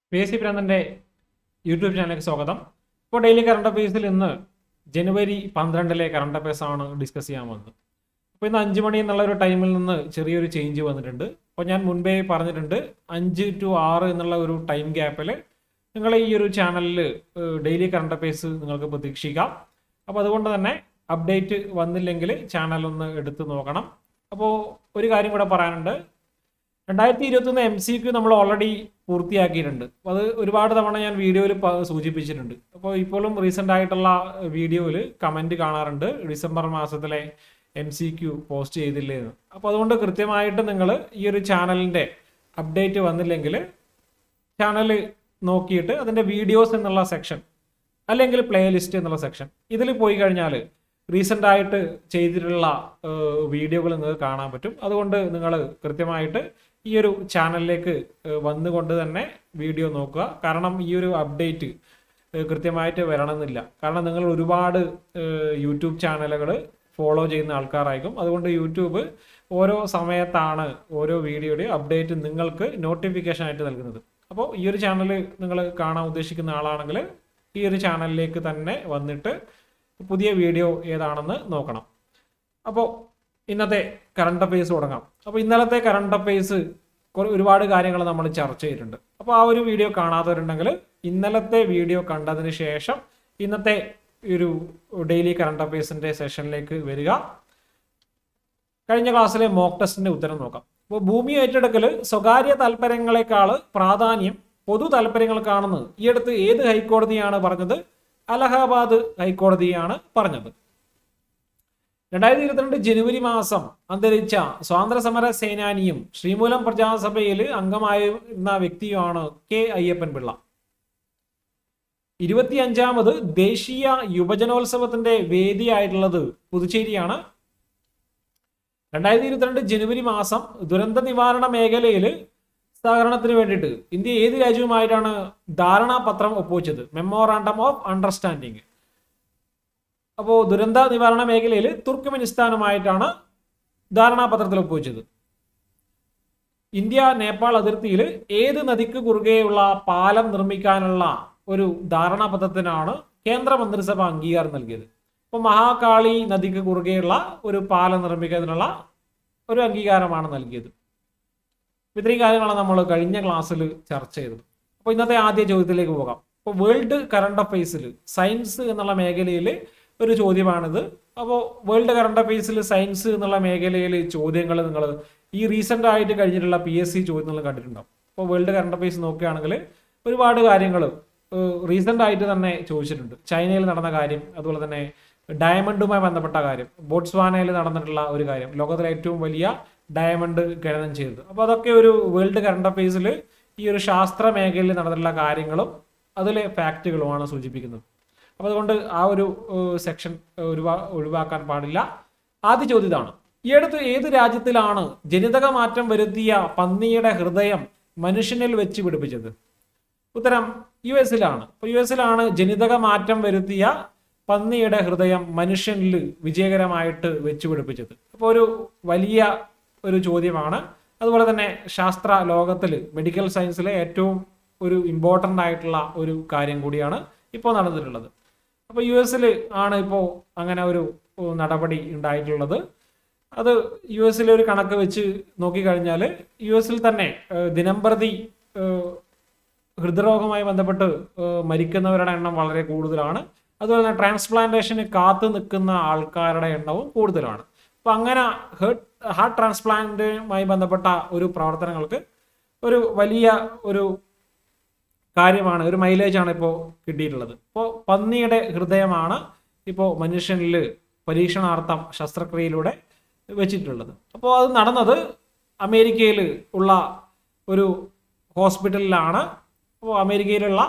P S C ഭ്രാന്തൻ്റെ YouTube ചാനലിലേക്ക് സ്വാഗതം ഇപ്പോൾ ഡെയിലി കറണ്ട് അഫയേഴ്സിൽ ഇന്ന് ജനുവരി പന്ത്രണ്ടിലെ കറണ്ട് അഫയേഴ്സ് ആണ് ഡിസ്കസ് ചെയ്യാൻ വന്നത് അപ്പോൾ ഇന്ന് അഞ്ച് മണി എന്നുള്ള ഒരു ടൈമിൽ നിന്ന് ചെറിയൊരു ചേഞ്ച് വന്നിട്ടുണ്ട് അപ്പോൾ ഞാൻ മുൻപേ പറഞ്ഞിട്ടുണ്ട് അഞ്ച് ടു ആറ് എന്നുള്ള ഒരു ടൈം ഗ്യാപ്പിൽ നിങ്ങൾ ഈ ഒരു ചാനലിൽ ഡെയിലി കറണ്ട് അഫയേഴ്സ് നിങ്ങൾക്ക് പ്രതീക്ഷിക്കാം അപ്പോൾ അതുകൊണ്ട് തന്നെ അപ്ഡേറ്റ് വന്നില്ലെങ്കിൽ ചാനൽ ഒന്ന് എടുത്ത് നോക്കണം അപ്പോൾ ഒരു കാര്യം കൂടെ പറയാനുണ്ട് രണ്ടായിരത്തി ഇരുപത്തൊന്ന് എം സി ക്യു നമ്മൾ ഓൾറെഡി പൂർത്തിയാക്കിയിട്ടുണ്ട് അപ്പോൾ അത് ഒരുപാട് തവണ ഞാൻ വീഡിയോയിൽ സൂചിപ്പിച്ചിട്ടുണ്ട് അപ്പോൾ ഇപ്പോഴും റീസെൻ്റ് ആയിട്ടുള്ള വീഡിയോയിൽ കമൻറ്റ് കാണാറുണ്ട് ഡിസംബർ മാസത്തിലെ എം സി ക്യു പോസ്റ്റ് ചെയ്തില്ലേ എന്ന് അപ്പോൾ അതുകൊണ്ട് കൃത്യമായിട്ട് നിങ്ങൾ ഈ ഒരു ചാനലിൻ്റെ അപ്ഡേറ്റ് വന്നില്ലെങ്കിൽ ചാനൽ നോക്കിയിട്ട് അതിൻ്റെ വീഡിയോസ് എന്നുള്ള സെക്ഷൻ അല്ലെങ്കിൽ പ്ലേലിസ്റ്റ് എന്നുള്ള സെക്ഷൻ ഇതിൽ പോയി കഴിഞ്ഞാൽ റീസെൻ്റ് ആയിട്ട് ചെയ്തിട്ടുള്ള വീഡിയോകൾ നിങ്ങൾക്ക് കാണാൻ പറ്റും അതുകൊണ്ട് നിങ്ങൾ കൃത്യമായിട്ട് ഈ ഒരു ചാനലിലേക്ക് ഏഹ് വന്നുകൊണ്ട് തന്നെ വീഡിയോ നോക്കുക കാരണം ഈ ഒരു അപ്ഡേറ്റ് ഏഹ് കൃത്യമായിട്ട് വരണമെന്നില്ല കാരണം നിങ്ങൾ ഒരുപാട് ഏഹ് യൂട്യൂബ് ചാനലുകൾ ഫോളോ ചെയ്യുന്ന ആൾക്കാരായിരിക്കും അതുകൊണ്ട് യൂട്യൂബ് ഓരോ സമയത്താണ് ഓരോ വീഡിയോയുടെ അപ്ഡേറ്റ് നിങ്ങൾക്ക് നോട്ടിഫിക്കേഷൻ ആയിട്ട് നൽകുന്നത് അപ്പോൾ ഈ ഒരു ചാനൽ നിങ്ങൾ കാണാൻ ഉദ്ദേശിക്കുന്ന ആളാണെങ്കിൽ ഈ ഒരു ചാനലിലേക്ക് തന്നെ വന്നിട്ട് പുതിയ വീഡിയോ ഏതാണെന്ന് നോക്കണം അപ്പോൾ ഇന്നത്തെ കറണ്ട് അഫയേഴ്സ് തുടങ്ങാം അപ്പോൾ ഇന്നലത്തെ കറണ്ട് അഫയേഴ്സ് കുറേ ഒരുപാട് കാര്യങ്ങൾ നമ്മൾ ചർച്ച ചെയ്തിട്ടുണ്ട് അപ്പോൾ ആ ഒരു വീഡിയോ കാണാത്തവരുണ്ടെങ്കിൽ ഇന്നലത്തെ വീഡിയോ കണ്ടതിന് ശേഷം ഇന്നത്തെ ഒരു ഡെയിലി കറണ്ട് അഫയേഴ്സിന്റെ സെഷനിലേക്ക് വരിക കഴിഞ്ഞ ക്ലാസ്സിലെ മോക്ക് ടെസ്റ്റിന്റെ ഉത്തരം നോക്കാം അപ്പോൾ ഭൂമി ഏറ്റെടുക്കൽ സ്വകാര്യ താല്പര്യങ്ങളെക്കാൾ പ്രാധാന്യം പൊതു താല്പര്യങ്ങൾക്കാണെന്ന് ഈ അടുത്ത് ഏത് ഹൈക്കോടതിയാണ് പറഞ്ഞത് അലഹാബാദ് ഹൈക്കോടതിയാണ് പറഞ്ഞത് രണ്ടായിരത്തി ഇരുപത്തിരണ്ട് ജനുവരി മാസം അന്തരിച്ച സ്വാതന്ത്ര്യ സമര സേനാനിയും ശ്രീമൂലം പ്രജാസഭയിൽ അംഗമായിരുന്ന വ്യക്തിയുമാണ് കെ അയ്യപ്പൻ പിള്ള ഇരുപത്തിയഞ്ചാമത് ദേശീയ യുവജനോത്സവത്തിന്റെ വേദിയായിട്ടുള്ളത് പുതുച്ചേരിയാണ് രണ്ടായിരത്തി ഇരുപത്തിരണ്ട് ജനുവരി മാസം ദുരന്ത നിവാരണ മേഖലയിൽ സഹകരണത്തിന് വേണ്ടിയിട്ട് ഇന്ത്യ ഏത് രാജ്യവുമായിട്ടാണ് ധാരണാപത്രം ഒപ്പുവെച്ചത് മെമ്മോറാണ്ടം ഓഫ് അണ്ടർസ്റ്റാൻഡിങ് അപ്പോൾ ദുരന്ത നിവാരണ മേഖലയിൽ തുർക്ക്മെനിസ്ഥാനുമായിട്ടാണ് ധാരണാപത്രത്തിൽ ഒപ്പുവെച്ചത് ഇന്ത്യ നേപ്പാൾ അതിർത്തിയിൽ ഏത് നദിക്ക് കുറുകെയുള്ള പാലം നിർമ്മിക്കാനുള്ള ഒരു ധാരണാപത്രത്തിനാണ് കേന്ദ്ര മന്ത്രിസഭ അംഗീകാരം നൽകിയത് അപ്പോൾ മഹാകാളി നദിക്ക് കുറുകെയുള്ള ഒരു പാലം നിർമ്മിക്കുന്നതിനുള്ള ഒരു അംഗീകാരമാണ് നൽകിയത് ഇത്രയും കാര്യങ്ങളാണ് നമ്മൾ കഴിഞ്ഞ ക്ലാസ്സിൽ ചർച്ച ചെയ്തത് അപ്പോൾ ഇന്നത്തെ ആദ്യ ചോദ്യത്തിലേക്ക് പോകാം അപ്പോൾ വേൾഡ് കറണ്ട് അഫയേഴ്സിൽ സയൻസ് എന്നുള്ള മേഖലയിൽ ഒരു ചോദ്യമാണിത് അപ്പോൾ വേൾഡ് കറണ്ട് അഫയേഴ്സിൽ സയൻസ് എന്നുള്ള മേഖലയിൽ ചോദ്യങ്ങൾ നിങ്ങൾ ഈ റീസെൻ്റ് ആയിട്ട് കഴിഞ്ഞിട്ടുള്ള പി എസ് സി ചോദ്യങ്ങൾ കണ്ടിട്ടുണ്ടാവും അപ്പോൾ വേൾഡ് കറണ്ട് അഫയേഴ്സ് നോക്കുകയാണെങ്കിൽ ഒരുപാട് കാര്യങ്ങൾ റീസെൻ്റ് ആയിട്ട് തന്നെ ചോദിച്ചിട്ടുണ്ട് ചൈനയിൽ നടന്ന കാര്യം അതുപോലെ തന്നെ ഡയമണ്ടുമായി ബന്ധപ്പെട്ട കാര്യം ബോട്സ്വാനയിൽ നടന്നിട്ടുള്ള ഒരു കാര്യം ലോകത്തിലെ ഏറ്റവും വലിയ ഡയമണ്ട് ഖനനം ചെയ്തത് അപ്പോൾ അതൊക്കെ ഒരു വേൾഡ് കറണ്ട് അഫയേഴ്സിൽ ഈ ഒരു ശാസ്ത്ര മേഖലയിൽ നടന്നിട്ടുള്ള കാര്യങ്ങളും അതിലെ ഫാക്റ്റുകളുമാണ് സൂചിപ്പിക്കുന്നത് അപ്പോൾ അതുകൊണ്ട് ആ ഒരു സെക്ഷൻ ഒഴിവാ ഒഴിവാക്കാൻ പാടില്ല ആദ്യ ചോദ്യം ഇതാണ് ഈ അടുത്ത് ഏത് രാജ്യത്തിലാണ് ജനിതക മാറ്റം വരുത്തിയ പന്നിയുടെ ഹൃദയം മനുഷ്യനിൽ വെച്ച് പിടിപ്പിച്ചത് ഉത്തരം യു എസിലാണ് അപ്പോൾ യു എസിലാണ് ജനിതക മാറ്റം വരുത്തിയ പന്നിയുടെ ഹൃദയം മനുഷ്യനിൽ വിജയകരമായിട്ട് വെച്ച് പിടിപ്പിച്ചത് അപ്പോൾ ഒരു വലിയ ഒരു ചോദ്യമാണ് അതുപോലെ തന്നെ ശാസ്ത്ര ലോകത്തിൽ മെഡിക്കൽ സയൻസിലെ ഏറ്റവും ഒരു ഇമ്പോർട്ടൻ്റ് ആയിട്ടുള്ള ഒരു കാര്യം കൂടിയാണ് ഇപ്പോൾ നടന്നിട്ടുള്ളത് അപ്പോൾ യു എസിൽ ആണ് ഇപ്പോൾ അങ്ങനെ ഒരു നടപടി ഉണ്ടായിട്ടുള്ളത് അത് യു എസിലെ ഒരു കണക്ക് വെച്ച് നോക്കിക്കഴിഞ്ഞാൽ യു എസിൽ തന്നെ ദിനംപ്രതി ഹൃദ്രോഗവുമായി ബന്ധപ്പെട്ട് മരിക്കുന്നവരുടെ എണ്ണം വളരെ കൂടുതലാണ് അതുപോലെ തന്നെ ട്രാൻസ്പ്ലാന്റേഷന് കാത്തു നിൽക്കുന്ന ആൾക്കാരുടെ എണ്ണവും കൂടുതലാണ് അപ്പം അങ്ങനെ ഹേർട്ട് ഹാർട്ട് ട്രാൻസ്പ്ലാന്റുമായി ബന്ധപ്പെട്ട ഒരു പ്രവർത്തനങ്ങൾക്ക് ഒരു വലിയ ഒരു കാര്യമാണ് ഒരു മൈലേജ് ആണ് ഇപ്പോൾ കിട്ടിയിട്ടുള്ളത് ഇപ്പോൾ പന്നിയുടെ ഹൃദയമാണ് ഇപ്പോൾ മനുഷ്യനിൽ പരീക്ഷണാർത്ഥം ശസ്ത്രക്രിയയിലൂടെ വെച്ചിട്ടുള്ളത് അപ്പോൾ അത് നടന്നത് അമേരിക്കയിൽ ഉള്ള ഒരു ഹോസ്പിറ്റലിലാണ് അപ്പോൾ അമേരിക്കയിലുള്ള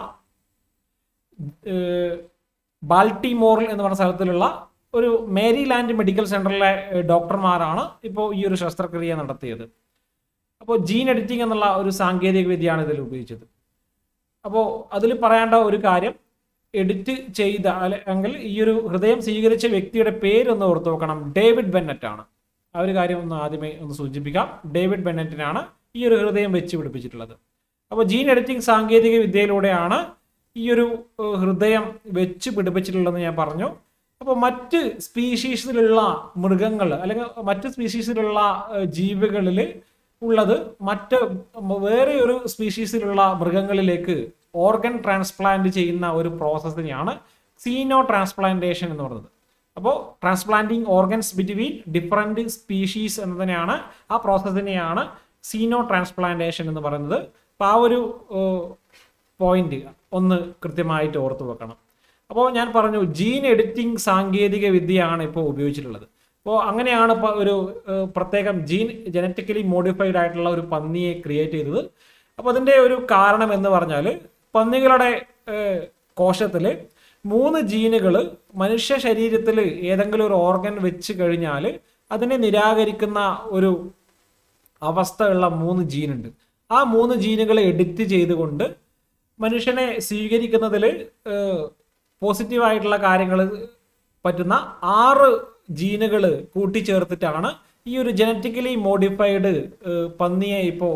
ബാൾട്ടിമോറിൽ എന്ന് പറഞ്ഞ സ്ഥലത്തിലുള്ള ഒരു മേരിലാൻഡ് മെഡിക്കൽ സെന്ററിലെ ഡോക്ടർമാരാണ് ഇപ്പോൾ ഈ ഒരു ശസ്ത്രക്രിയ നടത്തിയത് അപ്പോൾ ജീൻ എഡിറ്റിംഗ് എന്നുള്ള ഒരു സാങ്കേതിക വിദ്യയാണ് ഇതിൽ ഉപയോഗിച്ചത് അപ്പോൾ അതിൽ പറയേണ്ട ഒരു കാര്യം എഡിറ്റ് ചെയ്ത അല്ലെങ്കിൽ ഈ ഒരു ഹൃദയം സ്വീകരിച്ച വ്യക്തിയുടെ പേരൊന്ന് ഓർത്ത് നോക്കണം ഡേവിഡ് ബെന്നറ്റ് ആണ് ആ ഒരു കാര്യം ഒന്ന് ആദ്യമേ ഒന്ന് സൂചിപ്പിക്കാം ഡേവിഡ് ബെന്നറ്റിനാണ് ഈ ഒരു ഹൃദയം വെച്ച് പിടിപ്പിച്ചിട്ടുള്ളത് അപ്പോൾ ജീൻ എഡിറ്റിംഗ് സാങ്കേതിക വിദ്യയിലൂടെയാണ് ഈ ഒരു ഏഹ്, ഹൃദയം വെച്ച് പിടിപ്പിച്ചിട്ടുള്ളതെന്ന് ഞാൻ പറഞ്ഞു അപ്പോൾ മറ്റ് സ്പീഷീസിലുള്ള മൃഗങ്ങൾ അല്ലെങ്കിൽ മറ്റ് സ്പീഷീസിലുള്ള ജീവികളിൽ ഉള്ളത് മറ്റ് വേറെ ഒരു സ്പീഷീസിലുള്ള മൃഗങ്ങളിലേക്ക് ഓർഗൻ ട്രാൻസ്പ്ലാന്റ് ചെയ്യുന്ന ഒരു പ്രോസസ്സിനെയാണ് സീനോ ട്രാൻസ്പ്ലാന്റേഷൻ എന്ന് പറയുന്നത് അപ്പോൾ transplanting organs between different species എന്നതിനെയാണ് ആ പ്രോസസ്സിനെയാണ് സീനോ ട്രാൻസ്പ്ലാന്റേഷൻ എന്ന് പറയുന്നത് അപ്പോൾ ആ ഒരു പോയിന്റ് ഒന്ന് കൃത്യമായിട്ട് ഓർത്തു വെക്കണം അപ്പോൾ ഞാൻ പറഞ്ഞു ജീൻ എഡിറ്റിംഗ് സാങ്കേതിക വിദ്യയാണ് ഇപ്പോൾ ഉപയോഗിച്ചിട്ടുള്ളത് അപ്പോൾ അങ്ങനെയാണ് ഇപ്പോൾ ഒരു ഏഹ്, പ്രത്യേകം ജീൻ ജനറ്റിക്കലി മോഡിഫൈഡ് ആയിട്ടുള്ള ഒരു പന്നിയെ ക്രിയേറ്റ് ചെയ്തത് അപ്പോൾ അതിൻ്റെ ഒരു കാരണം എന്ന് പറഞ്ഞാൽ പന്നികളുടെ കോശത്തിൽ മൂന്ന് ജീനുകൾ മനുഷ്യ ശരീരത്തിൽ ഏതെങ്കിലും ഒരു ഓർഗൻ വെച്ച് കഴിഞ്ഞാൽ അതിനെ നിരാകരിക്കുന്ന ഒരു അവസ്ഥയുള്ള മൂന്ന് ജീനുണ്ട് ആ മൂന്ന് ജീനുകളെ എഡിറ്റ് ചെയ്തുകൊണ്ട് മനുഷ്യനെ സ്വീകരിക്കുന്നതിൽ പോസിറ്റീവായിട്ടുള്ള കാര്യങ്ങൾ പറ്റുന്ന ആറ് ജീനുകൾ കൂട്ടിച്ചേർത്തിട്ടാണ് ഈ ഒരു ജനറ്റിക്കലി മോഡിഫൈഡ് പന്നിയെ ഇപ്പോൾ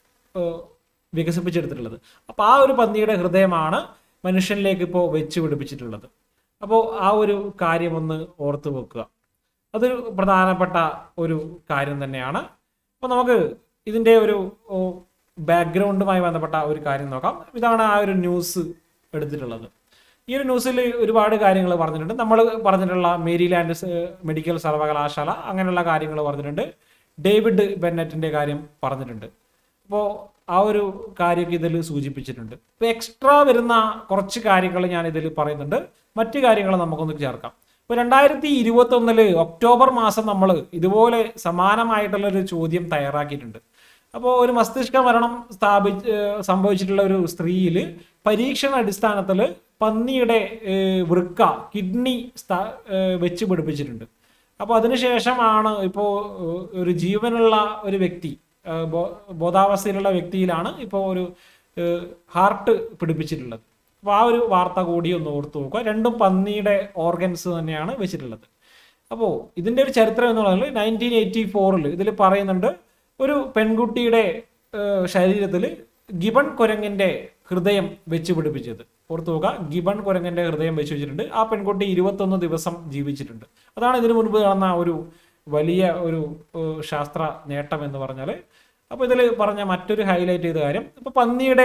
വികസിപ്പിച്ചെടുത്തിട്ടുള്ളത് അപ്പോൾ ആ ഒരു പന്നിയുടെ ഹൃദയമാണ് മനുഷ്യനിലേക്ക് ഇപ്പോൾ വെച്ച് പിടിപ്പിച്ചിട്ടുള്ളത് അപ്പോൾ ആ ഒരു കാര്യം ഒന്ന് ഓർത്തു വെക്കുക അതൊരു പ്രധാനപ്പെട്ട ഒരു കാര്യം തന്നെയാണ് അപ്പോൾ നമുക്ക് ഇതിൻ്റെ ഒരു ബാക്ക്ഗ്രൗണ്ടുമായി ബന്ധപ്പെട്ട ഒരു കാര്യം നോക്കാം ഇതാണ് ആ ഒരു ന്യൂസ് എടുത്തിട്ടുള്ളത് ഈ ഒരു ന്യൂസിൽ ഒരുപാട് കാര്യങ്ങൾ പറഞ്ഞിട്ടുണ്ട് നമ്മൾ പറഞ്ഞിട്ടുള്ള മേരിലാൻഡ് സ് മെഡിക്കൽ സർവകലാശാല അങ്ങനെയുള്ള കാര്യങ്ങൾ പറഞ്ഞിട്ടുണ്ട് ഡേവിഡ് ബെന്നറ്റിൻ്റെ കാര്യം പറഞ്ഞിട്ടുണ്ട് അപ്പോൾ ആ ഒരു കാര്യമൊക്കെ ഇതിൽ സൂചിപ്പിച്ചിട്ടുണ്ട് ഇപ്പോൾ എക്സ്ട്രാ വരുന്ന കുറച്ച് കാര്യങ്ങൾ ഞാൻ ഇതിൽ പറയുന്നുണ്ട് മറ്റു കാര്യങ്ങൾ നമുക്കൊന്ന് ചേർക്കാം ഇപ്പോൾ രണ്ടായിരത്തി ഇരുപത്തൊന്നില് ഒക്ടോബർ മാസം നമ്മൾ ഇതുപോലെ സമാനമായിട്ടുള്ള ഒരു ചോദ്യം തയ്യാറാക്കിയിട്ടുണ്ട് അപ്പോൾ ഒരു മസ്തിഷ്ക മരണം സ്ഥാപിച്ച് ഏഹ് സംഭവിച്ചിട്ടുള്ള ഒരു സ്ത്രീയിൽ പരീക്ഷണ അടിസ്ഥാനത്തിൽ പന്നിയുടെ ഏഹ് വൃക്ക കിഡ്നി സ്ഥാ ഏഹ് വെച്ച് പിടിപ്പിച്ചിട്ടുണ്ട് അപ്പോൾ അതിനുശേഷമാണ് ഇപ്പോൾ ഏഹ് ഒരു ജീവനുള്ള ഒരു വ്യക്തി ഏഹ് ബോ- ബോധാവസ്ഥയിലുള്ള വ്യക്തിയിലാണ് ഇപ്പോൾ ഒരു ഏഹ് ഹാർട്ട് പിടിപ്പിച്ചിട്ടുള്ളത് അപ്പോൾ ആ ഒരു വാർത്ത കൂടി ഒന്ന് ഓർത്ത് നോക്കുക രണ്ടും പന്നിയുടെ ഓർഗൻസ് തന്നെയാണ് വെച്ചിട്ടുള്ളത് അപ്പോൾ ഇതിൻ്റെ ഒരു ചരിത്രം എന്ന് പറയുന്നത് നയൻറ്റീൻ എയ്റ്റി ഫോറിൽ ഇതിൽ പറയുന്നുണ്ട് ഒരു പെൺകുട്ടിയുടെ ശരീരത്തിൽ ഗിബൺ കുരങ്ങിൻ്റെ ഹൃദയം വെച്ച് പിടിപ്പിച്ചത് ഓർത്ത് നോക്കുക ഗിബൺ കുരങ്ങിൻ്റെ ഹൃദയം വെച്ച് വെച്ചിട്ടുണ്ട് ആ പെൺകുട്ടി ഇരുപത്തൊന്ന് ദിവസം ജീവിച്ചിട്ടുണ്ട് അതാണ് ഇതിനു മുൻപ് നടന്ന ഒരു വലിയ ഒരു ഏഹ്, ശാസ്ത്ര നേട്ടം എന്ന് പറഞ്ഞാൽ അപ്പോൾ ഇതിൽ പറഞ്ഞ മറ്റൊരു ഹൈലൈറ്റ് ചെയ്ത കാര്യം ഇപ്പോൾ പന്നിയുടെ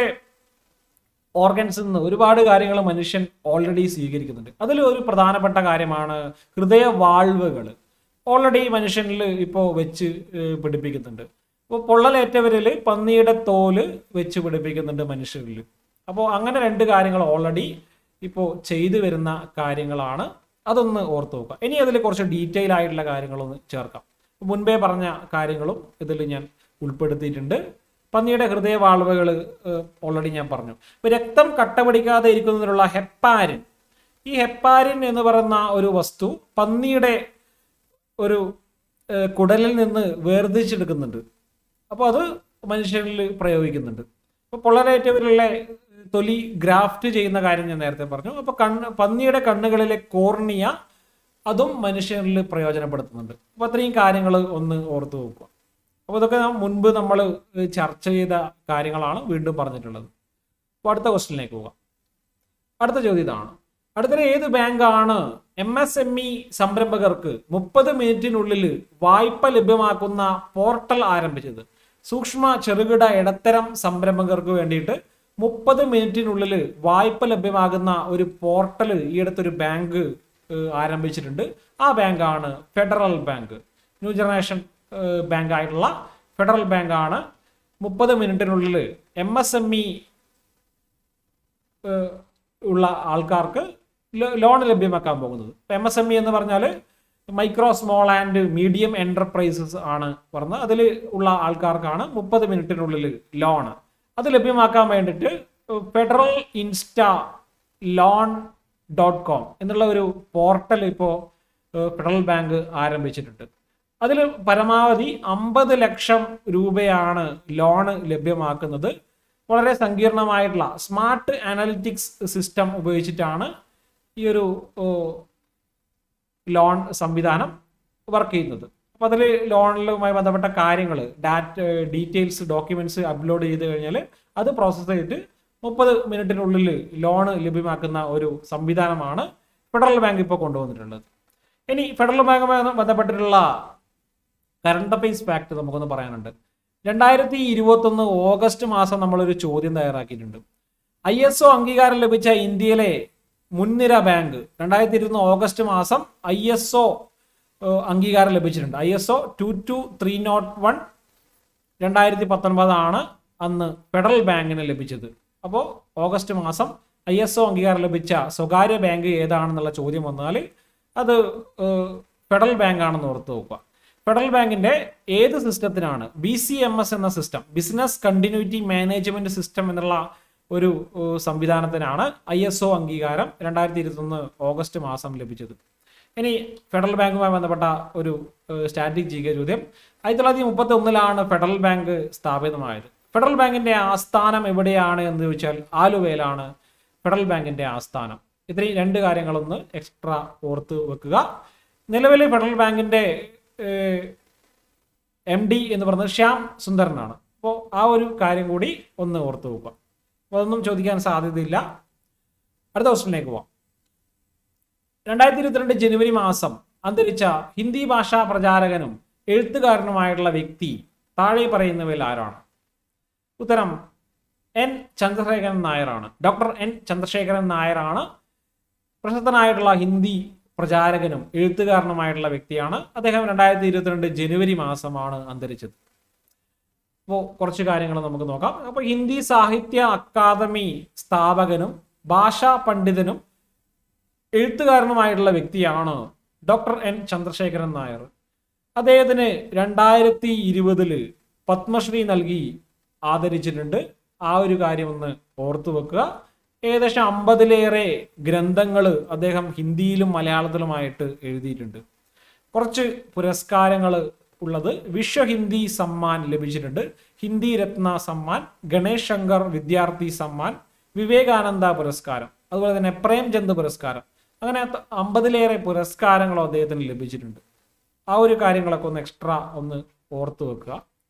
ഓർഗൻസിൽ നിന്ന് ഒരുപാട് കാര്യങ്ങൾ മനുഷ്യൻ ഓൾറെഡി സ്വീകരിക്കുന്നുണ്ട് അതിൽ ഒരു പ്രധാനപ്പെട്ട കാര്യമാണ് ഹൃദയ വാൾവുകൾ ഓൾറെഡി മനുഷ്യനിൽ ഇപ്പോൾ വെച്ച് ഏഹ്, പിടിപ്പിക്കുന്നുണ്ട് ഇപ്പോൾ പൊള്ളലേറ്റവരിൽ പന്നിയുടെ തോല് വെച്ച് പിടിപ്പിക്കുന്നുണ്ട് മനുഷ്യരിൽ അപ്പോൾ അങ്ങനെ രണ്ട് കാര്യങ്ങൾ ഓൾറെഡി ഇപ്പോൾ ചെയ്തു വരുന്ന കാര്യങ്ങളാണ് അതൊന്ന് ഓർത്ത് നോക്കുക ഇനി അതിൽ കുറച്ച് ഡീറ്റെയിൽ ആയിട്ടുള്ള കാര്യങ്ങളൊന്ന് ചേർക്കാം മുൻപേ പറഞ്ഞ കാര്യങ്ങളും ഇതിൽ ഞാൻ ഉൾപ്പെടുത്തിയിട്ടുണ്ട് പന്നിയുടെ ഹൃദയവാൾവുകൾ ഓൾറെഡി ഞാൻ പറഞ്ഞു ഇപ്പൊ രക്തം കട്ട പിടിക്കാതെ ഇരിക്കുന്നതിനുള്ള ഹെപ്പാരിൻ ഈ ഹെപ്പാരിൻ എന്ന് പറയുന്ന ഒരു വസ്തു പന്നിയുടെ ഒരു ഏഹ്, കുടലിൽ നിന്ന് വേർതിരിച്ചെടുക്കുന്നുണ്ട് അപ്പോൾ അത് മനുഷ്യരിൽ പ്രയോഗിക്കുന്നുണ്ട് അപ്പോൾ പൊള്ളലേറ്റവരിലുള്ള തൊലി ഗ്രാഫ്റ്റ് ചെയ്യുന്ന കാര്യം ഞാൻ നേരത്തെ പറഞ്ഞു അപ്പോൾ കണ്ണ് പന്നിയുടെ കണ്ണുകളിലെ കോർണിയ അതും മനുഷ്യരിൽ പ്രയോജനപ്പെടുത്തുന്നുണ്ട് അപ്പോൾ അത്രയും കാര്യങ്ങൾ ഒന്ന് ഓർത്ത് വെക്കുക അപ്പോൾ ഇതൊക്കെ നാം മുൻപ് നമ്മൾ ചർച്ച ചെയ്ത കാര്യങ്ങളാണ് വീണ്ടും പറഞ്ഞിട്ടുള്ളത് അപ്പോൾ അടുത്ത ക്വസ്റ്റിനിലേക്ക് പോകാം അടുത്ത ചോദ്യം ഇതാണ് അടുത്ത ഏത് ബാങ്കാണ് എം എസ് എം ഇ സംരംഭകർക്ക് മുപ്പത് മിനിറ്റിനുള്ളിൽ വായ്പ ലഭ്യമാക്കുന്ന പോർട്ടൽ ആരംഭിച്ചത് സൂക്ഷ്മ ചെറുകിട ഇടത്തരം സംരംഭകർക്ക് വേണ്ടിയിട്ട് മുപ്പത് മിനിറ്റിനുള്ളിൽ വായ്പ ലഭ്യമാകുന്ന ഒരു പോർട്ടൽ ഈ അടുത്തൊരു ബാങ്ക് ഏഹ്, ആരംഭിച്ചിട്ടുണ്ട് ആ ബാങ്കാണ് ഫെഡറൽ ബാങ്ക് ന്യൂ ജനറേഷൻ ഏഹ്, ബാങ്ക് ആയിട്ടുള്ള ഫെഡറൽ ബാങ്കാണ് മുപ്പത് മിനിറ്റിനുള്ളിൽ എം എസ് എം ഇ ഏഹ് ഉള്ള ആൾക്കാർക്ക് ലോ- ലോൺ ലഭ്യമാക്കാൻ പോകുന്നത് എം എസ് എം ഇ എന്ന് പറഞ്ഞാൽ micro small and medium enterprises ആണ് പറഞ്ഞത് അതിൽ ഉള്ള ആൾക്കാർക്കാണ് മുപ്പത് മിനിറ്റിനുള്ളിൽ ലോൺ അത് ലഭ്യമാക്കാൻ വേണ്ടിയിട്ട് federal insta loan dot com എന്നുള്ള ഒരു പോർട്ടൽ ഇപ്പോൾ ഫെഡറൽ ബാങ്ക് ആരംഭിച്ചിട്ടുണ്ട് അതിൽ പരമാവധി അമ്പത് ലക്ഷം രൂപയാണ് ലോണ് ലഭ്യമാക്കുന്നത് വളരെ സങ്കീർണമായിട്ടുള്ള സ്മാർട്ട് അനലിറ്റിക്സ് സിസ്റ്റം ഉപയോഗിച്ചിട്ടാണ് ഈ ഒരു ഓ, ലോൺ സംവിധാനം വർക്ക് ചെയ്യുന്നത് അപ്പോൾ അതിൽ ലോണിലുമായി ബന്ധപ്പെട്ട കാര്യങ്ങൾ ഡാറ്റ ഡീറ്റെയിൽസ് ഡോക്യുമെന്റ്സ് അപ്ലോഡ് ചെയ്ത് കഴിഞ്ഞാൽ അത് പ്രോസസ്സ് ചെയ്തിട്ട് മുപ്പത് മിനിറ്റിനുള്ളിൽ ലോൺ ലഭ്യമാക്കുന്ന ഒരു സംവിധാനമാണ് ഫെഡറൽ ബാങ്ക് ഇപ്പോൾ കൊണ്ടുവന്നിട്ടുള്ളത് ഇനി ഫെഡറൽ ബാങ്കുമായി ബന്ധപ്പെട്ടിട്ടുള്ള കറണ്ട് അഫയേഴ്സ് ഫാക്ട് നമുക്കൊന്ന് പറയാനുണ്ട് രണ്ടായിരത്തി ഇരുപത്തൊന്ന് ഓഗസ്റ്റ് മാസം നമ്മളൊരു ചോദ്യം തയ്യാറാക്കിയിട്ടുണ്ട് ഐ എസ് ഒ അംഗീകാരം ലഭിച്ച ഇന്ത്യയിലെ മുൻനിര ബാങ്ക് രണ്ടായിരത്തി ഇരുപത്തൊന്ന് ഓഗസ്റ്റ് മാസം ഐ എസ് ഒ അംഗീകാരം ലഭിച്ചിട്ടുണ്ട് I S O two two three nought one രണ്ടായിരത്തി പത്തൊൻപതാണ് അന്ന് ഫെഡറൽ ബാങ്കിന് ലഭിച്ചത് അപ്പോൾ ഓഗസ്റ്റ് മാസം ഐ എസ് ഒ അംഗീകാരം ലഭിച്ച സ്വകാര്യ ബാങ്ക് ഏതാണെന്നുള്ള ചോദ്യം വന്നാൽ അത് ഏഹ്, ഫെഡറൽ ബാങ്ക് ആണെന്ന് ഓർത്ത് നോക്കുക ഫെഡറൽ ബാങ്കിന്റെ ഏത് സിസ്റ്റത്തിനാണ് ബി സി എം എസ് എന്ന system business continuity management system എന്നുള്ള ഒരു ഏഹ്, സംവിധാനത്തിനാണ് ഐ എസ് ഒ അംഗീകാരം രണ്ടായിരത്തി ഇരുപത്തൊന്ന് ഓഗസ്റ്റ് മാസം ലഭിച്ചത് ഇനി ഫെഡറൽ ബാങ്കുമായി ബന്ധപ്പെട്ട ഒരു സ്ട്രാറ്റജിക ചോദ്യം ആയിരത്തി തൊള്ളായിരത്തി മുപ്പത്തി ഒന്നിലാണ് ഫെഡറൽ ബാങ്ക് സ്ഥാപിതമായത് ഫെഡറൽ ബാങ്കിന്റെ ആസ്ഥാനം എവിടെയാണ് എന്ന് ചോദിച്ചാൽ ആലുവയിലാണ് ഫെഡറൽ ബാങ്കിന്റെ ആസ്ഥാനം ഇത്രയും രണ്ട് കാര്യങ്ങളൊന്ന് എക്സ്ട്രാ ഓർത്ത് വെക്കുക നിലവിൽ ഫെഡറൽ ബാങ്കിന്റെ എം ഡി എന്ന് പറയുന്നത് ശ്യാം സുന്ദരനാണ് അപ്പോൾ ആ ഒരു കാര്യം കൂടി ഒന്ന് ഓർത്ത് വെക്കുക അപ്പോൾ അതൊന്നും ചോദിക്കാൻ സാധ്യതയില്ല അടുത്ത ക്വസ്റ്റിനിലേക്ക് പോവാം രണ്ടായിരത്തി ഇരുപത്തിരണ്ട് ജനുവരി മാസം അന്തരിച്ച ഹിന്ദി ഭാഷാ പ്രചാരകനും എഴുത്തുകാരനുമായിട്ടുള്ള വ്യക്തി താഴെ പറയുന്നവയിൽ ആരാണ് ഉത്തരം എൻ ചന്ദ്രശേഖരൻ നായരാണ് ഡോക്ടർ എൻ ചന്ദ്രശേഖരൻ നായരാണ് പ്രശസ്തനായിട്ടുള്ള ഹിന്ദി പ്രചാരകനും എഴുത്തുകാരനുമായിട്ടുള്ള വ്യക്തിയാണ് അദ്ദേഹം രണ്ടായിരത്തി ഇരുപത്തിരണ്ട് ജനുവരി മാസമാണ് അന്തരിച്ചത് അപ്പോൾ കുറച്ച് കാര്യങ്ങൾ നമുക്ക് നോക്കാം അപ്പോൾ ഹിന്ദി സാഹിത്യ അക്കാദമി സ്ഥാപകനും ഭാഷാ പണ്ഡിതനും എഴുത്തുകാരനുമായിട്ടുള്ള വ്യക്തിയാണ് ഡോക്ടർ എൻ ചന്ദ്രശേഖരൻ നായർ അദ്ദേഹത്തിന് രണ്ടായിരത്തി ഇരുപതില് പത്മശ്രീ നൽകി ആദരിച്ചിട്ടുണ്ട് ആ ഒരു കാര്യം ഒന്ന് ഓർത്തു വെക്കുക ഏകദേശം അമ്പതിലേറെ ഗ്രന്ഥങ്ങൾ അദ്ദേഹം ഹിന്ദിയിലും മലയാളത്തിലുമായിട്ട് എഴുതിയിട്ടുണ്ട് കുറച്ച് പുരസ്കാരങ്ങൾ ഉള്ളത് വിശ്വ ഹിന്ദി സമ്മാൻ ലഭിച്ചിട്ടുണ്ട് ഹിന്ദി രത്ന സമ്മാൻ ഗണേഷ് ശങ്കർ വിദ്യാർത്ഥി സമ്മാൻ വിവേകാനന്ദ പുരസ്കാരം അതുപോലെ തന്നെ പ്രേംചന്ദ് പുരസ്കാരം അങ്ങനെ ത- അമ്പതിലേറെ പുരസ്കാരങ്ങളും അദ്ദേഹത്തിന് ലഭിച്ചിട്ടുണ്ട് ആ ഒരു കാര്യങ്ങളൊക്കെ ഒന്ന് എക്സ്ട്രാ ഒന്ന് ഓർത്തു വെക്കുക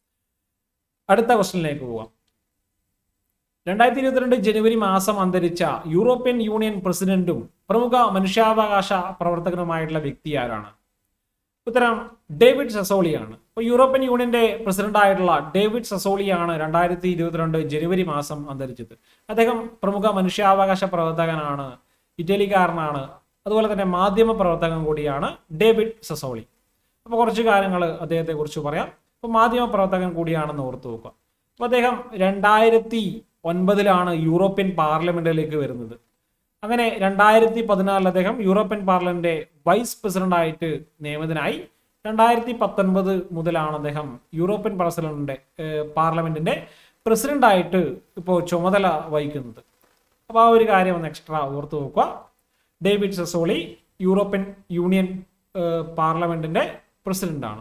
അടുത്ത ക്വസ്റ്റ്യനിലേക്ക് പോവാം രണ്ടായിരത്തി ഇരുപത്തിരണ്ട് ജനുവരി മാസം അന്തരിച്ച യൂറോപ്യൻ യൂണിയൻ പ്രസിഡന്റും പ്രമുഖ മനുഷ്യാവകാശ പ്രവർത്തകനുമായിട്ടുള്ള വ്യക്തി ആരാണ് ഉത്തരം ഡേവിഡ് സസോളിയാണ് അപ്പോൾ യൂറോപ്യൻ യൂണിയന്റെ പ്രസിഡന്റ് ആയിട്ടുള്ള ഡേവിഡ് സസോളിയാണ് രണ്ടായിരത്തി ഇരുപത്തിരണ്ട് ജനുവരി മാസം അന്തരിച്ചത് അദ്ദേഹം പ്രമുഖ മനുഷ്യാവകാശ പ്രവർത്തകനാണ് ഇറ്റലിക്കാരനാണ് അതുപോലെ തന്നെ മാധ്യമ പ്രവർത്തകൻ കൂടിയാണ് ഡേവിഡ് സസോളി അപ്പോൾ കുറച്ച് കാര്യങ്ങൾ അദ്ദേഹത്തെ കുറിച്ച് പറയാം അപ്പോൾ മാധ്യമ പ്രവർത്തകൻ കൂടിയാണെന്ന് ഓർത്തു വെക്കുക അപ്പോൾ അദ്ദേഹം രണ്ടായിരത്തി ഒൻപതിലാണ് യൂറോപ്യൻ പാർലമെന്റിലേക്ക് വരുന്നത് അങ്ങനെ രണ്ടായിരത്തി പതിനാലിൽ അദ്ദേഹം യൂറോപ്യൻ പാർലമെന്റ് വൈസ് പ്രസിഡന്റ് ആയിട്ട് നിയമിതനായി രണ്ടായിരത്തി പത്തൊൻപത് മുതലാണ് അദ്ദേഹം യൂറോപ്യൻ പ്രസിഡന്റിന്റെ ഏഹ്, പാർലമെന്റിന്റെ പ്രസിഡന്റ് ആയിട്ട് ഇപ്പോൾ ചുമതല വഹിക്കുന്നത് അപ്പോൾ ആ ഒരു കാര്യം ഒന്ന് എക്സ്ട്രാ ഓർത്തു വെക്കുക ഡേവിഡ് സസോളി യൂറോപ്യൻ യൂണിയൻ ഏഹ്, പാർലമെന്റിന്റെ പ്രസിഡന്റാണ്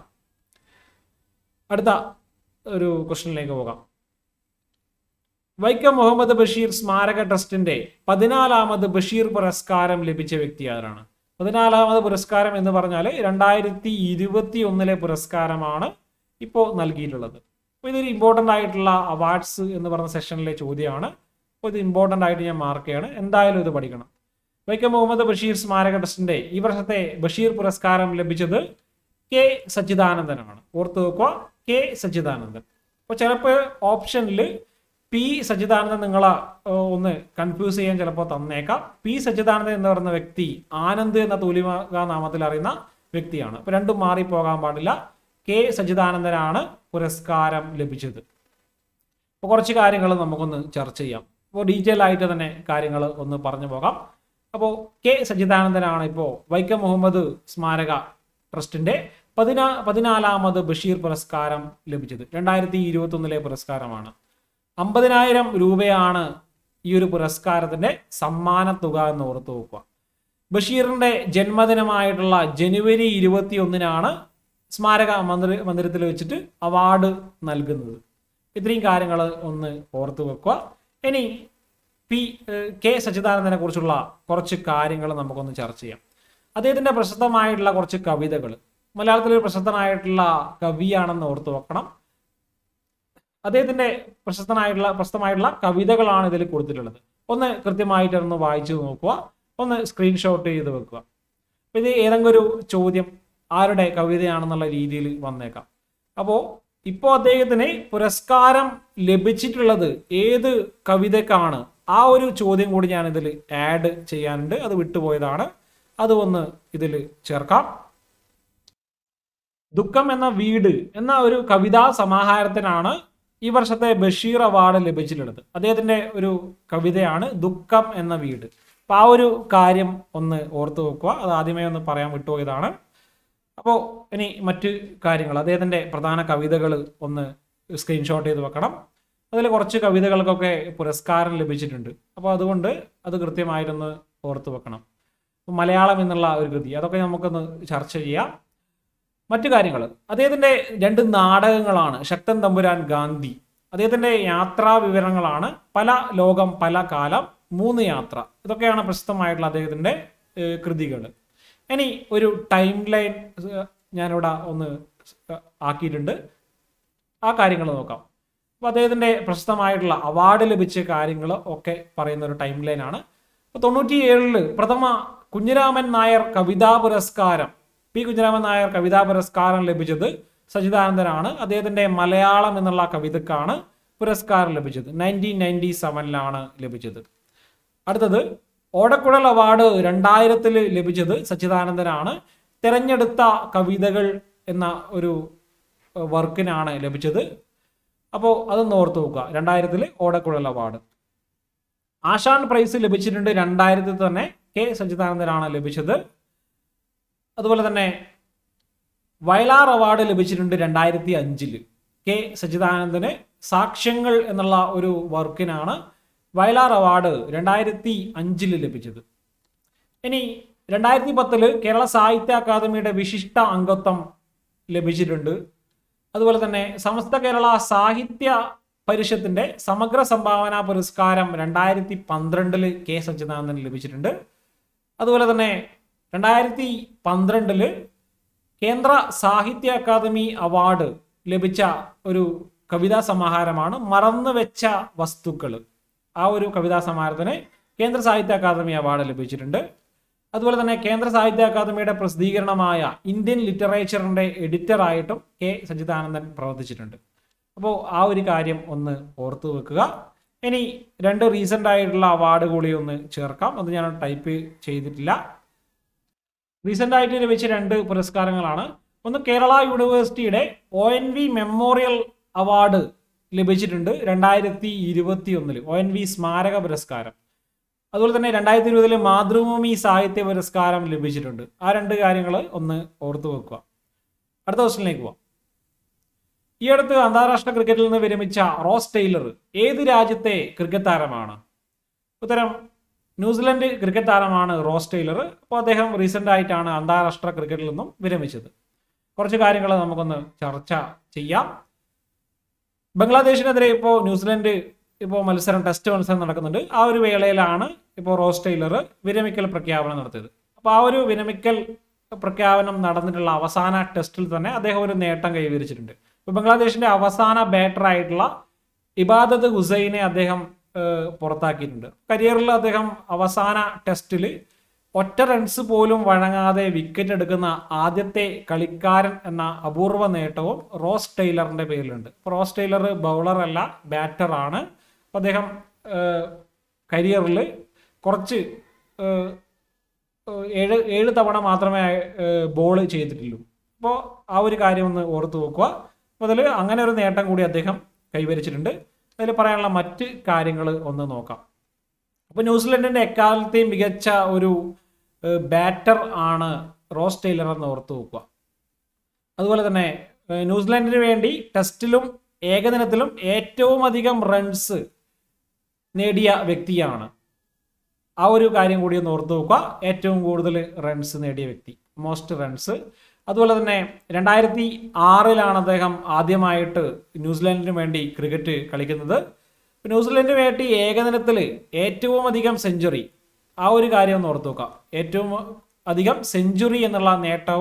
അടുത്ത ഒരു ക്വസ്റ്റ്യനിലേക്ക് പോകാം വൈക്കം മുഹമ്മദ് ബഷീർ സ്മാരക ട്രസ്റ്റിന്റെ പതിനാലാമത് ബഷീർ പുരസ്കാരം ലഭിച്ച വ്യക്തി ആരാണ് പതിനാലാമത് പുരസ്കാരം എന്ന് പറഞ്ഞാൽ രണ്ടായിരത്തി ഇരുപത്തി ഒന്നിലെ പുരസ്കാരമാണ് ഇപ്പോൾ നൽകിയിട്ടുള്ളത് അപ്പോൾ ഇതൊരു ഇമ്പോർട്ടൻ്റ് ആയിട്ടുള്ള അവാർഡ്സ് എന്ന് പറഞ്ഞ സെഷനിലെ ചോദ്യമാണ് അപ്പോൾ ഇത് ഇമ്പോർട്ടൻ്റ് ആയിട്ട് ഞാൻ മാർക്ക് ചെയ്യാണ് എന്തായാലും ഇത് പഠിക്കണം വൈക്കം മുഹമ്മദ് ബഷീർ സ്മാരക ട്രസ്റ്റിന്റെ ഈ വർഷത്തെ ബഷീർ പുരസ്കാരം ലഭിച്ചത് കെ സച്ചിദാനന്ദനാണ് ഓർത്ത് വെക്കുക കെ സച്ചിദാനന്ദൻ അപ്പോൾ ചിലപ്പോൾ ഓപ്ഷനിൽ പി സച്ചിദാനന്ദൻ നിങ്ങളെ ഏഹ്, ഒന്ന് കൺഫ്യൂസ് ചെയ്യാൻ ചിലപ്പോൾ തന്നേക്കാം പി സച്ചിദാനന്ദൻ എന്ന് പറയുന്ന വ്യക്തി ആനന്ദ് എന്ന തൂലിക നാമത്തിൽ അറിയുന്ന വ്യക്തിയാണ് അപ്പോൾ രണ്ടും മാറിപ്പോകാൻ പാടില്ല കെ സച്ചിദാനന്ദനാണ് പുരസ്കാരം ലഭിച്ചത് അപ്പോൾ കുറച്ച് കാര്യങ്ങൾ നമുക്കൊന്ന് ചർച്ച ചെയ്യാം അപ്പോൾ ഡീറ്റെയിൽ ആയിട്ട് തന്നെ കാര്യങ്ങൾ ഒന്ന് പറഞ്ഞു പോകാം അപ്പോൾ കെ സച്ചിദാനന്ദനാണ് ഇപ്പോൾ വൈക്കം മുഹമ്മദ് സ്മാരക ട്രസ്റ്റിന്റെ പതിനാ പതിനാലാമത് ബഷീർ പുരസ്കാരം ലഭിച്ചത് രണ്ടായിരത്തി ഇരുപത്തി ഒന്നിലെ പുരസ്കാരമാണ് അമ്പതിനായിരം രൂപയാണ് ഈ ഒരു പുരസ്കാരത്തിന്റെ സമ്മാന തുക എന്ന് ഓർത്ത് വെക്കുക ബഷീറിന്റെ ജന്മദിനമായിട്ടുള്ള ജനുവരി ഇരുപത്തി ഒന്നിനാണ് സ്മാരക മന്ദിര മന്ദിരത്തിൽ വെച്ചിട്ട് അവാർഡ് നൽകുന്നത് ഇത്രയും കാര്യങ്ങൾ ഒന്ന് ഓർത്ത് വെക്കുക ഇനി പി ഏഹ്, കെ സച്ചിദാനന്ദനെ കുറിച്ചുള്ള കുറച്ച് കാര്യങ്ങൾ നമുക്കൊന്ന് ചർച്ച ചെയ്യാം അദ്ദേഹത്തിന്റെ പ്രശസ്തമായിട്ടുള്ള കുറച്ച് കവിതകൾ മലയാളത്തിലെ ഒരു പ്രശസ്തനായിട്ടുള്ള കവിയാണെന്ന് ഓർത്തു വെക്കണം അദ്ദേഹത്തിന്റെ പ്രശസ്തനായിട്ടുള്ള പ്രശസ്തമായിട്ടുള്ള കവിതകളാണ് ഇതിൽ കൊടുത്തിട്ടുള്ളത് ഒന്ന് കൃത്യമായിട്ടൊന്ന് വായിച്ചു നോക്കുക ഒന്ന് സ്ക്രീൻഷോട്ട് ചെയ്ത് വെക്കുക അപ്പൊ ഇത് ഏതെങ്കിലും ഒരു ചോദ്യം ആരുടെ കവിതയാണെന്നുള്ള രീതിയിൽ വന്നേക്കാം അപ്പോൾ ഇപ്പോൾ അദ്ദേഹത്തിന് പുരസ്കാരം ലഭിച്ചിട്ടുള്ളത് ഏത് കവിതക്കാണ് ആ ഒരു ചോദ്യം കൂടി ഞാൻ ഇതിൽ ആഡ് ചെയ്യാനുണ്ട് അത് വിട്ടുപോയതാണ് അത് ഒന്ന് ഇതിൽ ചേർക്കാം ദുഃഖം എന്ന വീട് എന്ന ഒരു കവിതാ സമാഹാരത്തിനാണ് ഈ വർഷത്തെ ബഷീർ അവാർഡ് ലഭിച്ചിട്ടുള്ളത് അദ്ദേഹത്തിന്റെ ഒരു കവിതയാണ് ദുഃഖം എന്ന വീട് അപ്പൊ ആ ഒരു കാര്യം ഒന്ന് ഓർത്തു വെക്കുക അത് ആദ്യമേ ഒന്ന് പറയാൻ വിട്ടുപോയതാണ് അപ്പോൾ ഇനി മറ്റ് കാര്യങ്ങൾ അദ്ദേഹത്തിന്റെ പ്രധാന കവിതകൾ ഒന്ന് സ്ക്രീൻഷോട്ട് ചെയ്ത് വെക്കണം അതിൽ കുറച്ച് കവിതകൾക്കൊക്കെ പുരസ്കാരം ലഭിച്ചിട്ടുണ്ട് അപ്പോൾ അതുകൊണ്ട് അത് കൃത്യമായിട്ടൊന്ന് ഓർത്ത് വെക്കണം മലയാളം എന്നുള്ള ഒരു കൃതി അതൊക്കെ നമുക്കൊന്ന് ചർച്ച ചെയ്യാം മറ്റു കാര്യങ്ങൾ അദ്ദേഹത്തിന്റെ രണ്ട് നാടകങ്ങളാണ് ശക്തൻ തമ്പുരാൻ ഗാന്ധി അദ്ദേഹത്തിന്റെ യാത്രാ വിവരങ്ങളാണ് പല ലോകം പല കാലം മൂന്ന് യാത്ര ഇതൊക്കെയാണ് പ്രശസ്തമായിട്ടുള്ള അദ്ദേഹത്തിന്റെ കൃതികൾ ഇനി ഒരു ടൈം ലൈൻ ഞാനിവിടെ ഒന്ന് ആക്കിയിട്ടുണ്ട് ആ കാര്യങ്ങൾ നോക്കാം അപ്പോൾ അദ്ദേഹത്തിന്റെ പ്രശസ്തമായിട്ടുള്ള അവാർഡ് ലഭിച്ച കാര്യങ്ങൾ ഒക്കെ പറയുന്ന ഒരു ടൈം ലൈനാണ് അപ്പോൾ തൊണ്ണൂറ്റി ഏഴില് പ്രഥമ കുഞ്ഞിരാമൻ നായർ കവിതാ പുരസ്കാരം പി കുഞ്ഞിരാമൻ നായർ കവിതാ പുരസ്കാരം ലഭിച്ചത് സച്ചിദാനന്ദനാണ് അദ്ദേഹത്തിന്റെ മലയാളം എന്നുള്ള കവിതക്കാണ് പുരസ്കാരം ലഭിച്ചത് നയൻറ്റീൻ നയൻറ്റി സെവനിലാണ് ലഭിച്ചത് അടുത്തത് ഓടക്കുഴൽ അവാർഡ് രണ്ടായിരത്തിൽ ലഭിച്ചത് സച്ചിദാനന്ദനാണ് തിരഞ്ഞെടുത്ത കവിതകൾ എന്ന ഒരു വർക്കിനാണ് ലഭിച്ചത് അപ്പോൾ അതൊന്ന് ഓർത്ത് നോക്കുക രണ്ടായിരത്തിൽ ഓടക്കുഴൽ അവാർഡ് ആശാൻ പ്രൈസ് ലഭിച്ചിട്ടുണ്ട് രണ്ടായിരത്തിൽ തന്നെ കെ സച്ചിദാനന്ദനാണ് ലഭിച്ചത് അതുപോലെ തന്നെ വയലാർ അവാർഡ് ലഭിച്ചിട്ടുണ്ട് രണ്ടായിരത്തി അഞ്ചില് കെ സച്ചിദാനന്ദന് സാക്ഷ്യങ്ങൾ എന്നുള്ള ഒരു വർക്കിനാണ് വയലാർ അവാർഡ് രണ്ടായിരത്തി അഞ്ചില് ലഭിച്ചത് ഇനി രണ്ടായിരത്തി പത്തില് കേരള സാഹിത്യ അക്കാദമിയുടെ വിശിഷ്ട അംഗത്വം ലഭിച്ചിട്ടുണ്ട് അതുപോലെ തന്നെ സമസ്ത കേരള സാഹിത്യ പരിഷത്തിന്റെ സമഗ്ര സംഭാവന പുരസ്കാരം രണ്ടായിരത്തി പന്ത്രണ്ടില് കെ സച്ചിദാനന്ദന് ലഭിച്ചിട്ടുണ്ട് അതുപോലെ തന്നെ രണ്ടായിരത്തി പന്ത്രണ്ടില് കേന്ദ്ര സാഹിത്യ അക്കാദമി അവാർഡ് ലഭിച്ച ഒരു കവിതാ സമാഹാരമാണ് മറന്നു വെച്ച വസ്തുക്കൾ ആ ഒരു കവിതാ സമാഹാരത്തിന് കേന്ദ്ര സാഹിത്യ അക്കാദമി അവാർഡ് ലഭിച്ചിട്ടുണ്ട് അതുപോലെ തന്നെ കേന്ദ്ര സാഹിത്യ അക്കാദമിയുടെ പ്രസിദ്ധീകരണമായ ഇന്ത്യൻ ലിറ്ററേച്ചറിന്റെ എഡിറ്ററായിട്ടും കെ സച്ചിദാനന്ദൻ പ്രവർത്തിച്ചിട്ടുണ്ട് അപ്പോൾ ആ ഒരു കാര്യം ഒന്ന് ഓർത്തു വെക്കുക ഇനി രണ്ട് റീസെന്റ് ആയിട്ടുള്ള അവാർഡ് കൂടി ഒന്ന് ചേർക്കാം അത് ഞാൻ ടൈപ്പ് ചെയ്തിട്ടില്ല റീസെന്റ് ആയിട്ട് ലഭിച്ച രണ്ട് പുരസ്കാരങ്ങളാണ് ഒന്ന് കേരള യൂണിവേഴ്സിറ്റിയുടെ O N V memorial award ലഭിച്ചിട്ടുണ്ട് രണ്ടായിരത്തി ഇരുപത്തി ഒന്നില് ഒ എൻ വി സ്മാരക പുരസ്കാരം അതുപോലെ തന്നെ രണ്ടായിരത്തി ഇരുപതില് മാതൃഭൂമി സാഹിത്യ പുരസ്കാരം ലഭിച്ചിട്ടുണ്ട് ആ രണ്ട് കാര്യങ്ങൾ ഒന്ന് ഓർത്തു വെക്കുക അടുത്ത ക്വസ്റ്റിനിലേക്ക് പോവാം ഈ അടുത്ത് അന്താരാഷ്ട്ര ക്രിക്കറ്റിൽ നിന്ന് വിരമിച്ച റോസ് ടൈലർ ഏത് രാജ്യത്തെ ക്രിക്കറ്റ് താരമാണ് ഉത്തരം ന്യൂസിലൻഡ് ക്രിക്കറ്റ് താരമാണ് റോസ് ടൈലർ അപ്പോൾ അദ്ദേഹം റീസെന്റ് ആയിട്ടാണ് അന്താരാഷ്ട്ര ക്രിക്കറ്റിൽ നിന്നും വിരമിച്ചത് കുറച്ച് കാര്യങ്ങൾ നമുക്കൊന്ന് ചർച്ച ചെയ്യാം ബംഗ്ലാദേശിനെതിരെ ഇപ്പോൾ ന്യൂസിലൻഡ് ഇപ്പോൾ മത്സരം ടെസ്റ്റ് മത്സരം നടക്കുന്നുണ്ട് ആ ഒരു വേളയിലാണ് ഇപ്പോൾ റോസ് ടൈലർ വിരമിക്കൽ പ്രഖ്യാപനം നടത്തിയത് അപ്പോൾ ആ ഒരു വിരമിക്കൽ പ്രഖ്യാപനം നടന്നിട്ടുള്ള അവസാന ടെസ്റ്റിൽ തന്നെ അദ്ദേഹം ഒരു നേട്ടം കൈവരിച്ചിട്ടുണ്ട് ഇപ്പോൾ ബംഗ്ലാദേശിന്റെ അവസാന ബാറ്റർ ആയിട്ടുള്ള ഇബാദത്ത് ഹുസൈനെ അദ്ദേഹം പുറത്താക്കിയിട്ടുണ്ട് കരിയറിൽ അദ്ദേഹം അവസാന ടെസ്റ്റിൽ ഒറ്റ റൺസ് പോലും വഴങ്ങാതെ വിക്കറ്റ് എടുക്കുന്ന ആദ്യത്തെ കളിക്കാരൻ എന്ന അപൂർവ നേട്ടവും റോസ് ടൈലറിന്റെ പേരിലുണ്ട് റോസ് ടൈലർ ബൗളർ അല്ല ബാറ്റർ ആണ് അപ്പോൾ അദ്ദേഹം കരിയറിൽ കുറച്ച് ഏഴ് ഏഴ് തവണ മാത്രമേ ബോൾ ചെയ്തിട്ടുള്ളൂ അപ്പോൾ ആ ഒരു കാര്യം ഒന്ന് ഓർത്തു വെക്കുക അപ്പോൾ അതിൽ അങ്ങനെ ഒരു നേട്ടം കൂടി അദ്ദേഹം കൈവരിച്ചിട്ടുണ്ട് അതിൽ പറയാനുള്ള മറ്റ് കാര്യങ്ങൾ ഒന്ന് നോക്കാം അപ്പോൾ ന്യൂസിലൻഡിന്റെ എക്കാലത്തെയും മികച്ച ഒരു ബാറ്റർ ആണ് റോസ് ടൈലർ എന്ന് ഓർത്തു വെക്കുക അതുപോലെ തന്നെ ന്യൂസിലൻഡിന് വേണ്ടി ടെസ്റ്റിലും ഏകദിനത്തിലും ഏറ്റവും അധികം റൺസ് നേടിയ വ്യക്തിയാണ് ആ ഒരു കാര്യം കൂടി ഒന്ന് ഓർത്തു വെക്കുക ഏറ്റവും കൂടുതൽ റൺസ് നേടിയ വ്യക്തി മോസ്റ്റ് റൺസ് അതുപോലെ തന്നെ രണ്ടായിരത്തി ആറിലാണ് അദ്ദേഹം ആദ്യമായിട്ട് ന്യൂസിലാൻഡിന് വേണ്ടി ക്രിക്കറ്റ് കളിക്കുന്നത് ന്യൂസിലൻഡിന് വേണ്ടി ഏകദിനത്തിൽ ഏറ്റവും അധികം സെഞ്ചുറി ആ ഒരു കാര്യം ഒന്ന് ഓർത്തു നോക്കാം ഏറ്റവും അധികം സെഞ്ചുറി എന്നുള്ള നേട്ടവും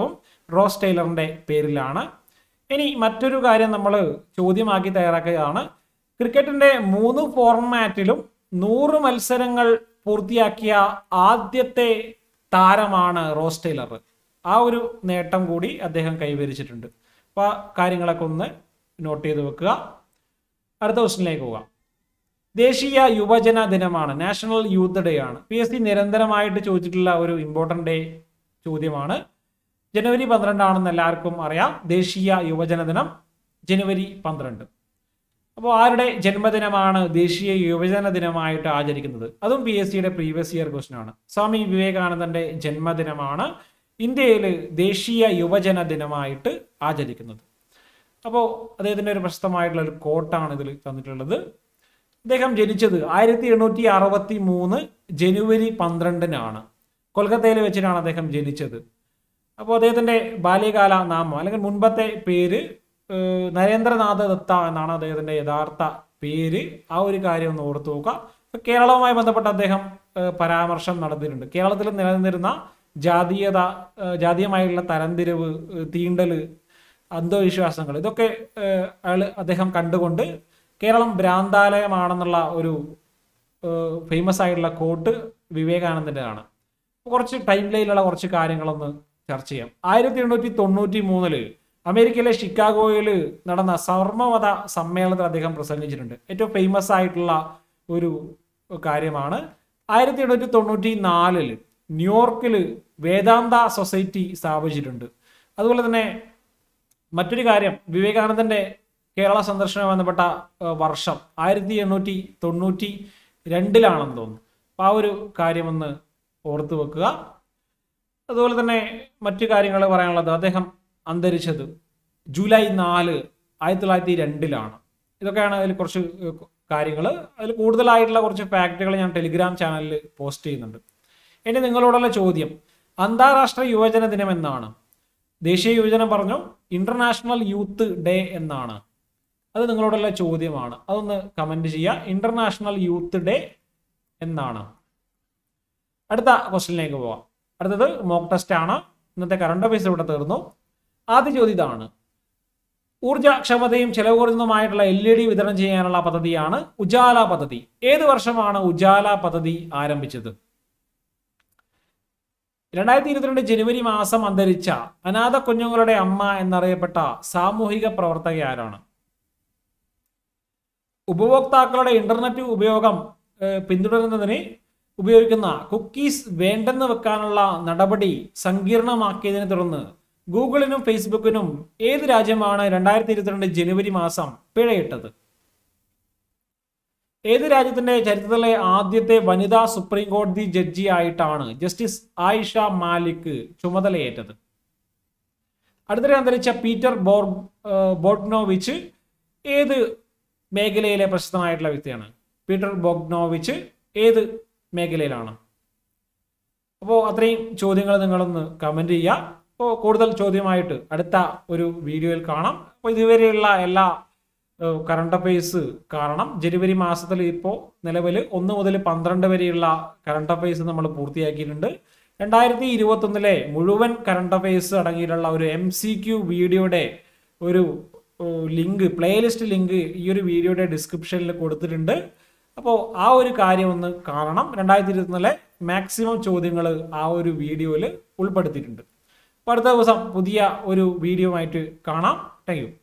റോസ് ടൈലറിന്റെ പേരിലാണ് ഇനി മറ്റൊരു കാര്യം നമ്മൾ ചോദ്യമാക്കി തയ്യാറാക്കുകയാണ് ക്രിക്കറ്റിന്റെ മൂന്ന് ഫോർമാറ്റിലും നൂറ് മത്സരങ്ങൾ പൂർത്തിയാക്കിയ ആദ്യത്തെ താരമാണ് റോസ് ടൈലർ ആ ഒരു നേട്ടം കൂടി അദ്ദേഹം കൈവരിച്ചിട്ടുണ്ട് അപ്പോൾ ആ കാര്യങ്ങളൊക്കെ ഒന്ന് നോട്ട് ചെയ്ത് വെക്കുക അടുത്ത ക്വസ്റ്റിനിലേക്ക് പോകാം ദേശീയ യുവജന ദിനമാണ് നാഷണൽ യൂത്ത് ഡേ ആണ് പി എസ് സി നിരന്തരമായിട്ട് ചോദിച്ചിട്ടുള്ള ഒരു ഇമ്പോർട്ടൻ്റ് ഡേ ചോദ്യമാണ് ജനുവരി പന്ത്രണ്ടാണെന്ന് എല്ലാവർക്കും അറിയാം ദേശീയ യുവജന ദിനം ജനുവരി പന്ത്രണ്ട് അപ്പോൾ ആരുടെ ജന്മദിനമാണ് ദേശീയ യുവജന ദിനമായിട്ട് ആചരിക്കുന്നത് അതും പി എസ് സിയുടെ പ്രീവിയസ് ഇയർ ക്വസ്റ്റൻ ആണ് സ്വാമി വിവേകാനന്ദന്റെ ജന്മദിനമാണ് ഇന്ത്യയിൽ ദേശീയ യുവജന ദിനമായിട്ട് ആചരിക്കുന്നത് അപ്പോൾ അദ്ദേഹത്തിൻ്റെ ഒരു പ്രശസ്തമായിട്ടുള്ള ഒരു കോട്ടാണ് ഇതിൽ തന്നിട്ടുള്ളത് അദ്ദേഹം ജനിച്ചത് ആയിരത്തി എണ്ണൂറ്റി അറുപത്തി മൂന്ന് ജനുവരി പന്ത്രണ്ടിനാണ് കൊൽക്കത്തയിൽ വെച്ചിട്ടാണ് അദ്ദേഹം ജനിച്ചത് അപ്പോൾ അദ്ദേഹത്തിൻ്റെ ബാല്യകാല നാമം അല്ലെങ്കിൽ മുൻപത്തെ പേര് ഏഹ്, നരേന്ദ്രനാഥ് ദത്ത എന്നാണ് അദ്ദേഹത്തിൻ്റെ യഥാർത്ഥ പേര് ആ ഒരു കാര്യം ഒന്ന് ഓർത്തു നോക്കുക ഇപ്പൊ കേരളവുമായി ബന്ധപ്പെട്ട് അദ്ദേഹം ഏഹ്, പരാമർശം നടത്തിയിട്ടുണ്ട് കേരളത്തിൽ നിലനിന്നിരുന്ന ജാതീയത ഏഹ്, ജാതീയമായുള്ള തരംതിരിവ് ഏഹ്, തീണ്ടല് അന്ധവിശ്വാസങ്ങൾ ഇതൊക്കെ ഏഹ്, അയാള് അദ്ദേഹം കണ്ടുകൊണ്ട് കേരളം ഭ്രാന്താലയമാണെന്നുള്ള ഒരു ഫേമസ് ആയിട്ടുള്ള കോട്ട് വിവേകാനന്ദൻ്റെതാണ് കുറച്ച് ടൈം ലൈനിലുള്ള കുറച്ച് കാര്യങ്ങളൊന്ന് ചർച്ച ചെയ്യാം ആയിരത്തി എണ്ണൂറ്റി തൊണ്ണൂറ്റി മൂന്നില് അമേരിക്കയിലെ ഷിക്കാഗോയിൽ നടന്ന സർമ്മമത സമ്മേളനത്തിൽ അദ്ദേഹം പ്രസംഗിച്ചിട്ടുണ്ട് ഏറ്റവും ഫേമസ് ആയിട്ടുള്ള ഒരു കാര്യമാണ് ആയിരത്തി എണ്ണൂറ്റി തൊണ്ണൂറ്റി നാലില് ന്യൂയോർക്കിൽ വേദാന്ത സൊസൈറ്റി സ്ഥാപിച്ചിട്ടുണ്ട് അതുപോലെ തന്നെ മറ്റൊരു കാര്യം വിവേകാനന്ദന്റെ കേരള സന്ദർശനവുമായി ബന്ധപ്പെട്ട ഏഹ്, വർഷം ആയിരത്തി എണ്ണൂറ്റി തൊണ്ണൂറ്റി രണ്ടിലാണെന്ന് തോന്നുന്നു അപ്പോൾ ആ ഒരു കാര്യമൊന്ന് ഓർത്തു വെക്കുക അതുപോലെ തന്നെ മറ്റു കാര്യങ്ങൾ പറയാനുള്ളത് അദ്ദേഹം അന്തരിച്ചത് ജൂലൈ നാല് ആയിരത്തി തൊള്ളായിരത്തി രണ്ടിലാണ് ഇതൊക്കെയാണ് അതിൽ കുറച്ച് കാര്യങ്ങൾ അതിൽ കൂടുതലായിട്ടുള്ള കുറച്ച് ഫാക്റ്റുകൾ ഞാൻ ടെലിഗ്രാം ചാനലിൽ പോസ്റ്റ് ചെയ്യുന്നുണ്ട് ഇനി നിങ്ങളോടുള്ള ചോദ്യം അന്താരാഷ്ട്ര യുവജന ദിനം എന്നാണ് ദേശീയ യുവജനം പറഞ്ഞു ഇന്റർനാഷണൽ യൂത്ത് ഡേ എന്നാണ് അത് നിങ്ങളോടുള്ള ചോദ്യമാണ് അതൊന്ന് കമന്റ് ചെയ്യുക ഇന്റർനാഷണൽ യൂത്ത് ഡേ എന്നാണ് അടുത്ത ക്വസ്റ്റ്യനിലേക്ക് പോവാം അടുത്തത് മോക്ക് ടെസ്റ്റ് ആണ് ഇന്നത്തെ കറണ്ട് അഫയേഴ്സ് ഇവിടെ തീർന്നു ആദ്യ ചോദ്യം ഇതാണ് ഊർജ്ജക്ഷമതയും ചെലവ് കുറഞ്ഞതുമായിട്ടുള്ള എൽ ഇ ഡി വിതരണം ചെയ്യാനുള്ള പദ്ധതിയാണ് ഉജാല പദ്ധതി ഏത് വർഷമാണ് ഉജാല പദ്ധതി ആരംഭിച്ചത് രണ്ടായിരത്തി ഇരുപത്തിരണ്ട് ജനുവരി മാസം അന്തരിച്ച അനാഥ കുഞ്ഞുങ്ങളുടെ അമ്മ എന്നറിയപ്പെട്ട സാമൂഹിക പ്രവർത്തക ആരാണ് ഉപഭോക്താക്കളുടെ ഇന്റർനെറ്റ് ഉപയോഗം ഏഹ്, പിന്തുടരുന്നതിന് ഉപയോഗിക്കുന്ന കുക്കീസ് വേണ്ടെന്ന് വെക്കാനുള്ള നടപടി സങ്കീർണമാക്കിയതിനെ തുടർന്ന് ഗൂഗിളിനും ഫേസ്ബുക്കിനും ഏത് രാജ്യമാണ് രണ്ടായിരത്തി ഇരുപത്തിരണ്ട് ജനുവരി മാസം പിഴയിട്ടത് ഏത് രാജ്യത്തിന്റെ ചരിത്രത്തിലെ ആദ്യത്തെ വനിതാ സുപ്രീം കോടതി ജഡ്ജി ആയിട്ടാണ് ജസ്റ്റിസ് ആയിഷ മാലിക് ചുമതലയേറ്റത് അടുത്തിടെ അന്തരിച്ച പീറ്റർ ബോർഗ് ഏഹ്, ബോഗ്നോവിച്ച് ഏത് മേഖലയിലെ പ്രശസ്തമായിട്ടുള്ള വ്യക്തിയാണ് പീറ്റർ ബോഗ്നോവിച്ച് ഏത് മേഖലയിലാണ് അപ്പോൾ അത്രയും ചോദ്യങ്ങൾ നിങ്ങളൊന്ന് കമൻറ്റ് ചെയ്യുക അപ്പോൾ കൂടുതൽ ചോദ്യമായിട്ട് അടുത്ത ഒരു വീഡിയോയിൽ കാണാം അപ്പോൾ ഇതുവരെയുള്ള എല്ലാ കറണ്ട് അഫയേഴ്സ് കാരണം ജനുവരി മാസത്തിൽ ഇപ്പോൾ നിലവിൽ ഒന്ന് മുതൽ പന്ത്രണ്ട് വരെയുള്ള കറണ്ട് അഫയേഴ്സ് നമ്മൾ പൂർത്തിയാക്കിയിട്ടുണ്ട് രണ്ടായിരത്തി ഇരുപത്തൊന്നിലെ മുഴുവൻ കറണ്ട് അഫയേഴ്സ് അടങ്ങിയിട്ടുള്ള ഒരു എം സി ക്യു വീഡിയോയുടെ ഒരു ലിങ്ക് പ്ലേലിസ്റ്റ് ലിങ്ക് ഈ ഒരു വീഡിയോയുടെ ഡിസ്ക്രിപ്ഷനിൽ കൊടുത്തിട്ടുണ്ട് അപ്പോൾ ആ ഒരു കാര്യം ഒന്ന് കാണണം രണ്ടായിരത്തി ഇരുപത്തിനാലെ മാക്സിമം ചോദ്യങ്ങൾ ആ ഒരു വീഡിയോയിൽ ഉൾപ്പെടുത്തിയിട്ടുണ്ട് അപ്പോൾ അടുത്ത ദിവസം പുതിയ ഒരു വീഡിയോ ആയിട്ട് കാണാം താങ്ക് യു